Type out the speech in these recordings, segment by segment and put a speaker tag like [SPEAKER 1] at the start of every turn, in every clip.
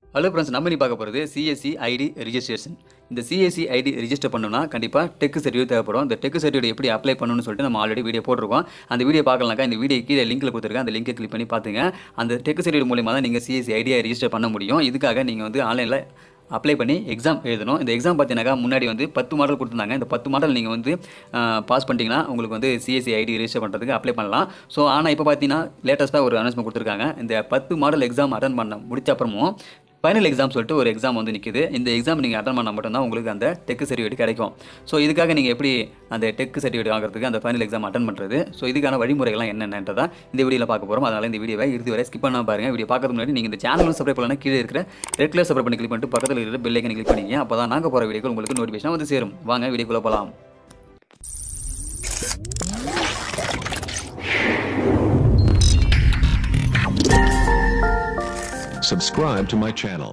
[SPEAKER 1] Hello friends நம்ம நீ பார்க்க போகிறது சிஎஸ்சி ஐடி ரிஜிஸ்ட்ரேஷன் இந்த சிஎஸ்சி ஐடி ரிஜிஸ்டர் பண்ணணும்னா கண்டிப்பாக டெக் சர்டிஃபிகேட் தேவைப்படும் இந்த டெக் சர்டிஃபிகேட் எப்படி அப்ளை பண்ணணும்னு சொல்லிட்டு நம்ம ஆல்ரெடி வீடியோ போட்டிருக்கோம் அந்த வீடியோ பார்க்கலாம்க்கா இந்த வீடியோ கீழே லிங்க்கில் கொடுத்துருக்கேன் அந்த லிங்கை கிளிக் பண்ணி பார்த்துங்க அந்த டெக் சர்டிஃபிகேட் மூலியமாக தான் நீங்கள் சிஎஸ்சி ஐடியை ரிஜிஸ்டர் பண்ண முடியும் இதுக்காக நீங்கள் வந்து ஆன்லைனில் அப்ளை பண்ணி எக்ஸாம் எழுதணும் இந்த எக்ஸாம் பார்த்தீங்கன்னாக்கா முன்னாடி வந்து பத்து மாடல் கொடுத்துருந்தாங்க இந்த பத்து மாடல் நீங்கள் வந்து பாஸ் பண்ணிட்டீங்கன்னா உங்களுக்கு வந்து சிஎஸ்சி ஐடி ரெஜிஸ்டர் பண்ணுறதுக்கு அப்ளை பண்ணலாம் ஸோ ஆனால் இப்போ பார்த்தீங்கன்னா லேட்டஸ்ட்டாக ஒரு அனௌன்ஸ்மெண்ட் கொடுத்துருக்காங்க இந்த பத்து மாடல் எக்ஸாம் அட்டன் பண்ண முடிச்ச அப்புறமும் ஃபைனல் எக்ஸாம் சொல்லிட்டு ஒரு எக்ஸாம் வந்து நிற்குது இந்த எக்ஸாம் நீங்கள் அட்டன் பண்ணால் மட்டும்தான் உங்களுக்கு அந்த டெக் சர்டிஃபிகேட் கிடைக்கும் ஸோ இதுக்காக நீங்கள் எப்படி அந்த டெக் சர்டிஃபிகேட் வாங்குறதுக்கு அந்த ஃபைனல் எக்ஸாம் அட்டன் பண்ணுறது ஸோ இதுக்கான வழிமுறைகள்லாம் என்னென்னன்றதா இந்த வீடியோவில் பார்க்க போகிறோம் அதனால் இந்த வீடியோவை இறுதி வரை ஸ்கிப் பண்ணாம பாருங்கள் வீடியோ பார்க்கறதுக்கு முன்னாடி நீங்கள் இந்த சேனலும் சப்ஸ்கிரைப் பண்ணலாம் கீழே இருக்கிற ரெட் கலர் சப்ஸ்கிரைப் பண்ணி கிளிக் பண்ணிட்டு பக்கத்தில் இருக்கிற பெல் ஐக்கனை கிளிக் பண்ணிங்க அப்போ தான் நாங்கள் போகிற வீடியோக்கு உங்களுக்கு நோட்டிஃபிகேஷன் வந்து சேரும் வாங்க வீடியோக்குள்ளே போகலாம்
[SPEAKER 2] Subscribe to my channel.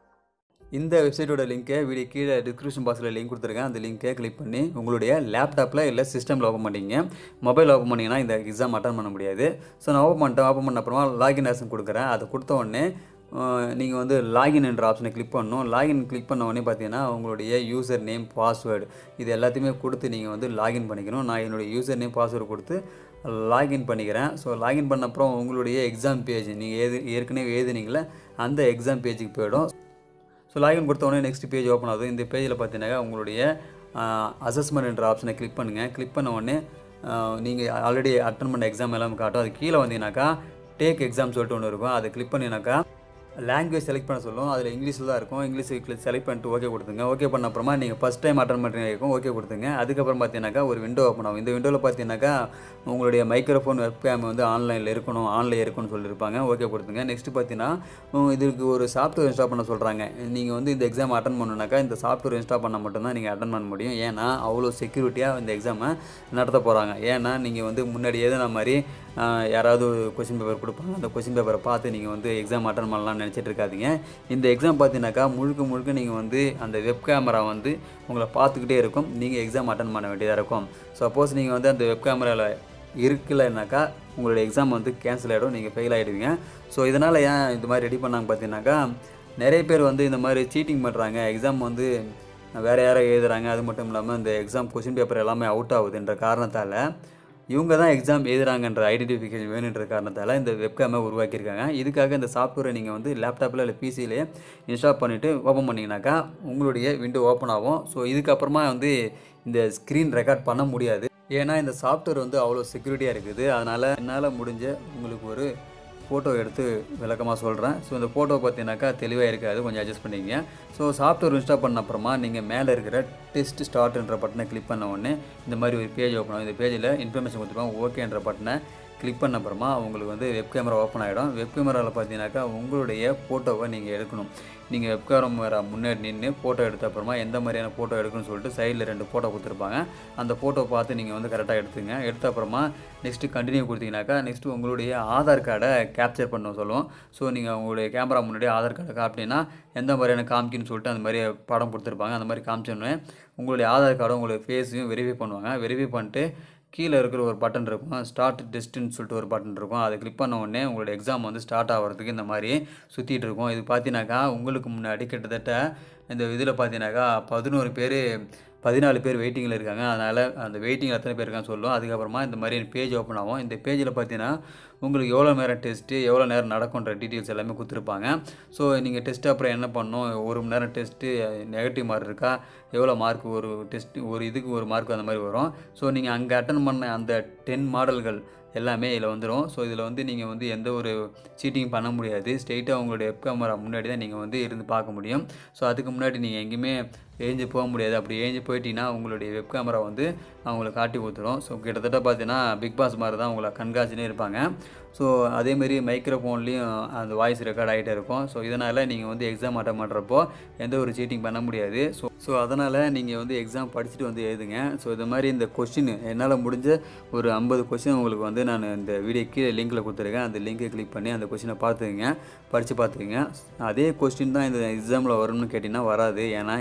[SPEAKER 1] இந்த வெப்சைட்டோட லிங்க்கை வீடியோ கீழே டிஸ்கிரிப்ஷன் பாக்ஸில் லிங்க் கொடுத்துருக்கேன் அந்த லிங்கை கிளிக் பண்ணி உங்களுடைய லேப்டாப்பில் இல்லை சிஸ்டமில் ஓப்பன் பண்ணிங்க மொபைல் ஓப்பன் பண்ணிங்கன்னா இந்த எக்ஸாம் அட்டன் பண்ண முடியாது ஸோ நான் ஓப்பன் பண்ணிட்டேன் ஓப்பன் பண்ண அப்புறமா லாகின் ஆப்ஷன் கொடுக்குறேன் அதை கொடுத்த உடனே நீங்கள் வந்து லாகின் என்ற ஆப்ஷனை கிளிக் பண்ணணும் லாகின் கிளிக் பண்ண உடனே பார்த்தீங்கன்னா உங்களுடைய யூசர் நேம் பாஸ்வேர்டு இது எல்லாத்தையுமே கொடுத்து நீங்கள் வந்து லாகின் பண்ணிக்கணும் நான் என்னுடைய யூசர் நேம் பாஸ்வேர்டு கொடுத்து லாகின் பண்ணிக்கிறேன் ஸோ லாகின் பண்ண அப்புறம் உங்களுடைய எக்ஸாம் பேஜ் நீங்கள் ஏது ஏற்கனவே எழுதுனீங்களே அந்த எக்ஸாம் பேஜுக்கு போயிடும் ஸோ லாகின் கொடுத்த உடனே நெக்ஸ்ட் பேஜ் ஓப்பன் ஆகுது இந்த பேஜில் பார்த்தீங்கன்னா உங்களுடைய அசஸ்மெண்ட் என்ற ஆப்ஷனை கிளிக் பண்ணுங்கள் கிளிக் பண்ண உடனே நீங்கள் ஆல்ரெடி அட்டன் பண்ண எக்ஸாம் எல்லாம் காட்டும் அது கீழே வந்தீங்கன்னாக்கா டேக் எக்ஸாம் சொல்லிட்டு ஒன்று இருக்கும் அதை கிளிக் பண்ணினாக்கா லாங்குவேஜ் செலக்ட் பண்ண சொல்லும் அதில் இங்கிலீஷில் தான் இருக்கும் இங்கிலீஷ் செலக்ட் பண்ணிட்டு ஓகே கொடுத்துங்க ஓகே பண்ண அப்புறமா நீங்கள் ஃபஸ்ட் டைம் அட்டன் பண்ணுறீங்க இருக்கும் ஓகே கொடுத்துங்க அதுக்கப்புறம் பார்த்தீங்கன்னாக்கா ஒரு விண்டோ ஓப்பன் ஆகும் இந்த விண்டோவில் பார்த்தீங்கன்னாக்கா உங்களுடைய மைக்ரோஃபோன் வெப்கேம் வந்து ஆன்லைனில் இருக்கணும் ஆன்லைன் இருக்கணும்னு சொல்லியிருப்பாங்க ஓகே கொடுத்துங்க நெக்ஸ்ட் பார்த்தீங்கன்னா உம், இதுக்கு ஒரு சாஃப்ட்வேர் இன்ஸ்டால் பண்ண சொல்கிறாங்க நீங்கள் வந்து இந்த எக்ஸாம் அட்டன் பண்ணணுனாக்கா இந்த சாஃப்ட்வேர் இன்ஸ்டால் பண்ணால் மட்டும்தான் நீங்கள் அட்டன் பண்ண முடியும் ஏன்னா அவ்வளோ செக்யூரிட்டியாக இந்த எக்ஸாமை நடத்த போகிறாங்க ஏன்னா நீங்கள் வந்து முன்னாடி எழுதின மாதிரி ஆஹ், யாராவது ஒரு கொஷின் பேப்பர் கொடுப்பாங்க அந்த கொஷின் பேப்பரை பார்த்து நீங்கள் வந்து எக்ஸாம் அட்டன் பண்ணலாம்னு நினச்சிட்டு இருக்காதீங்க இந்த எக்ஸாம் பார்த்தீங்கன்னாக்கா முழுக்க முழுக்க நீங்கள் வந்து அந்த வெப் கேமரா வந்து உங்களை பார்த்துக்கிட்டே இருக்கும் நீங்கள் எக்ஸாம் அட்டன் பண்ண வேண்டியதாக இருக்கும் சப்போஸ் நீங்கள் வந்து அந்த வெப் கேமராவில் இருக்கலைன்னாக்கா உங்களுடைய எக்ஸாம் வந்து கேன்சல் ஆகிடும் நீங்கள் ஃபெயில் ஆகிடுவீங்க ஸோ இதனால் ஏன் இது மாதிரி ரெடி பண்ணாங்க பார்த்தீங்கன்னாக்கா நிறைய பேர் வந்து இந்த மாதிரி சீட்டிங் பண்ணுறாங்க எக்ஸாம் வந்து வேறு யாரோ எழுதுறாங்க அது மட்டும் இல்லாமல் இந்த எக்ஸாம் கொஷின் பேப்பர் எல்லாமே அவுட் ஆகுதுன்ற காரணத்தால் இவங்க தான் எக்ஸாம் எழுதுறாங்கன்ற ஐடென்டிஃபிகேஷன் வேணுன்ற காரணத்தால் இந்த வெப்கேமை உருவாக்கியிருக்காங்க இதுக்காக இந்த சாஃப்ட்வேரை நீங்கள் வந்து லேப்டாப்பில் இல்லை பிசியிலே இன்ஸ்டால் பண்ணிவிட்டு ஓப்பன் பண்ணிங்கனாக்கா உங்களுடைய விண்டோ ஓப்பன் ஆகும் ஸோ இதுக்கப்புறமா வந்து இந்த ஸ்க்ரீன் ரெக்கார்ட் பண்ண முடியாது ஏன்னா இந்த சாஃப்ட்வேர் வந்து அவ்வளோ செக்யூரிட்டியாக இருக்குது அதனால் என்னால் முடிஞ்ச உங்களுக்கு ஒரு ஃபோட்டோ எடுத்து விளக்கமாக சொல்கிறேன் ஸோ இந்த ஃபோட்டோ பார்த்தீங்கன்னாக்கா தெளிவாக இருக்காது கொஞ்சம் அட்ஜஸ்ட் பண்ணிக்கங்க ஸோ சாஃப்ட்வேர் இன்ஸ்டால் பண்ண அப்புறமா நீங்கள் மேலே இருக்கிற டெஸ்ட் ஸ்டார்ட்ன்ற பட்டனை கிளிக் பண்ண உடனே இந்த மாதிரி ஒரு பேஜ் ஓப்பன் ஆகும் இந்த பேஜில் இன்ஃபர்மேஷன் கொடுத்துருப்பாங்க ஓகேன்ற பட்டனை கிளிக் பண்ண அப்புறமா உங்களுக்கு வந்து வெப் கேமரா ஓப்பன் ஆகிடும் வெப் கேமராவில் பார்த்தீங்கன்னாக்கா உங்களுடைய ஃபோட்டோவை நீங்கள் எடுக்கணும் நீங்கள் வெப் கேமரா முன்னாடி நின்று ஃபோட்டோ எடுத்த அப்புறமா எந்த மாதிரியான ஃபோட்டோ எடுக்கணும்னு சொல்லிட்டு சைடில் ரெண்டு ஃபோட்டோ கொடுத்துருப்பாங்க அந்த ஃபோட்டோ பார்த்து நீங்கள் வந்து கரெக்டாக எடுத்துங்க எடுத்த அப்புறமா நெக்ஸ்ட்டு கண்டினியூ கொடுத்தீங்கன்னாக்கா நெக்ஸ்ட்டு உங்களுடைய ஆதார் கார்டை கேப்சர் பண்ண சொல்லுவோம் ஸோ நீங்கள் உங்களுடைய கேமரா முன்னாடி ஆதார் கார்டை காட்டினீங்கன்னா எந்த மாதிரியான காமிக்குன்னு சொல்லிட்டு அந்த மாதிரி படம் கொடுத்துருப்பாங்க அந்த மாதிரி காமிச்சோன்னே உங்களுடைய ஆதார் கார்டும் உங்களுடைய ஃபேஸையும் வெரிஃபை பண்ணுவாங்க வெரிஃபை பண்ணிட்டு கீழே இருக்கிற ஒரு பட்டன் இருக்கும் ஸ்டார்ட் டெஸ்ட்டுன்னு சொல்லிட்டு ஒரு பட்டன் இருக்கும் அதை கிளிக் பண்ண உடனே உங்களோட எக்ஸாம் வந்து ஸ்டார்ட் ஆகிறதுக்கு இந்த மாதிரி சுற்றிட்டு இருக்கும் இது பார்த்தீங்கன்னாக்கா உங்களுக்கு முன்னாடி கிட்டத்தட்ட இந்த இதில் பார்த்தீங்கன்னாக்கா பதினோரு பேர் பதினாலு பேர் வெயிட்டிங்கில் இருக்காங்க அதனால் அந்த வெயிட்டிங்கில் எத்தனை பேர் இருக்கான்னு சொல்லும் அதுக்கப்புறமா இந்த மாதிரி பேஜ் ஓப்பன் ஆகும் இந்த பேஜில் பார்த்தீங்கன்னா உங்களுக்கு எவ்வளோ நேரம் டெஸ்ட்டு எவ்வளோ நேரம் நடக்குன்ற டீட்டெயில்ஸ் எல்லாமே கொடுத்துருப்பாங்க ஸோ நீங்கள் டெஸ்ட் அப்புறம் என்ன பண்ணணும் ஒரு மணி நேரம் டெஸ்ட்டு நெகட்டிவ் மார்க் இருக்கா எவ்வளோ மார்க் ஒரு டெஸ்ட் ஒரு இதுக்கு ஒரு மார்க் அந்த மாதிரி வரும் ஸோ நீங்கள் அங்கே அட்டன் பண்ண அந்த டென் மாடல்கள் எல்லாமே இதில் வந்துடும் ஸோ இதில் வந்து நீங்கள் வந்து எந்த ஒரு சீட்டிங் பண்ண முடியாது ஸ்ட்ரெயிட்டாக உங்களுடைய வெப் கேமரா முன்னாடி தான் நீங்கள் வந்து இருந்து பார்க்க முடியும் ஸோ அதுக்கு முன்னாடி நீங்கள் எங்கேயுமே ஏஞ்சி போக முடியாது அப்படி ஏஞ்சி போயிட்டீங்கன்னா உங்களுடைய வெப் கேமரா வந்து அவங்கள காட்டி கொடுத்துரும் ஸோ கிட்டத்தட்ட பார்த்தீங்கன்னா பிக் பாஸ் மாதிரி தான் உங்களை கண்காட்சினே இருப்பாங்க ஸோ அதேமாரி மைக்ரோஃபோன்லேயும் அந்த வாய்ஸ் ரெக்கார்ட் ஆகிட்டே இருக்கும் ஸோ இதனால் நீங்கள் வந்து எக்ஸாம் அட்டன் பண்ணுறப்போ எந்த ஒரு சீட்டிங் பண்ண முடியாது ஸோ ஸோ அதனால் நீங்கள் வந்து எக்ஸாம் படிச்சுட்டு வந்து எழுதுங்க ஸோ இது மாதிரி இந்த கொஷின் என்னால் முடிஞ்ச ஒரு ஐம்பது கொஷின் உங்களுக்கு வந்து நான் இந்த வீடியோ கீழே லிங்க்கில் கொடுத்துருக்கேன் அந்த லிங்கை கிளிக் பண்ணி அந்த கொஷினை பார்த்துக்குங்க படித்து பார்த்துக்குங்க அதே கொஸ்டின் தான் இந்த எக்ஸாமில் வரும்னு கேட்டிங்கன்னா வராது ஏன்னா ஒரு ஒருத்தவங்க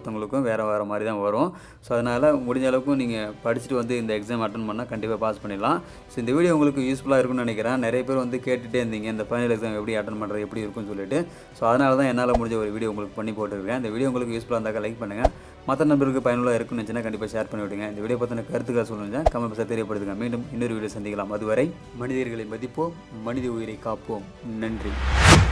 [SPEAKER 1] ஒவ்வொருத்தவங்களுக்கும் வேறு வேறு மாதிரி தான் வரும் ஸோ அதனால் முடிஞ்ச அளவுக்கு நீங்கள் படிச்சுட்டு வந்து இந்த எக்ஸாம் அட்டன் பண்ணால் கண்டிப்பாக பாஸ் பண்ணிடலாம் ஸோ இந்த வீடியோ உங்களுக்கு யூஸ்ஃபுல்லாக இருக்கும்னு நினைக்கிறேன் நிறைய பேர் வந்து கேட்டுகிட்டே இருந்தீங்க இந்த ஃபைனல் எக்ஸாம் எப்படி அட்டன் பண்ணுறது எப்படி இருக்கும்னு சொல்லிட்டு ஸோ அதனால தான் என்னால் முடிஞ்ச ஒரு வீடியோ உங்களுக்கு பண்ணி போட்டுருக்கேன் இந்த வீடியோ உங்களுக்கு யூஸ்ஃபுல்லாக இருந்தால் லைக் பண்ணுங்கள் மற்ற நண்பர்களுக்கு பயனுள்ளதாக இருக்குன்னு நினச்சினா கண்டிப்பாக ஷேர் பண்ணி விடுங்க இந்த வீடியோ பற்றின கருத்துக்களை சொல்லுங்க கமெண்ட் பாக்ஸில் தெரியப்படுத்துங்க மீண்டும் இன்னொரு வீடியோ சந்திக்கலாம் அதுவரை மனிதர்களை மதிப்போம் மனித உயிரை காப்போம் நன்றி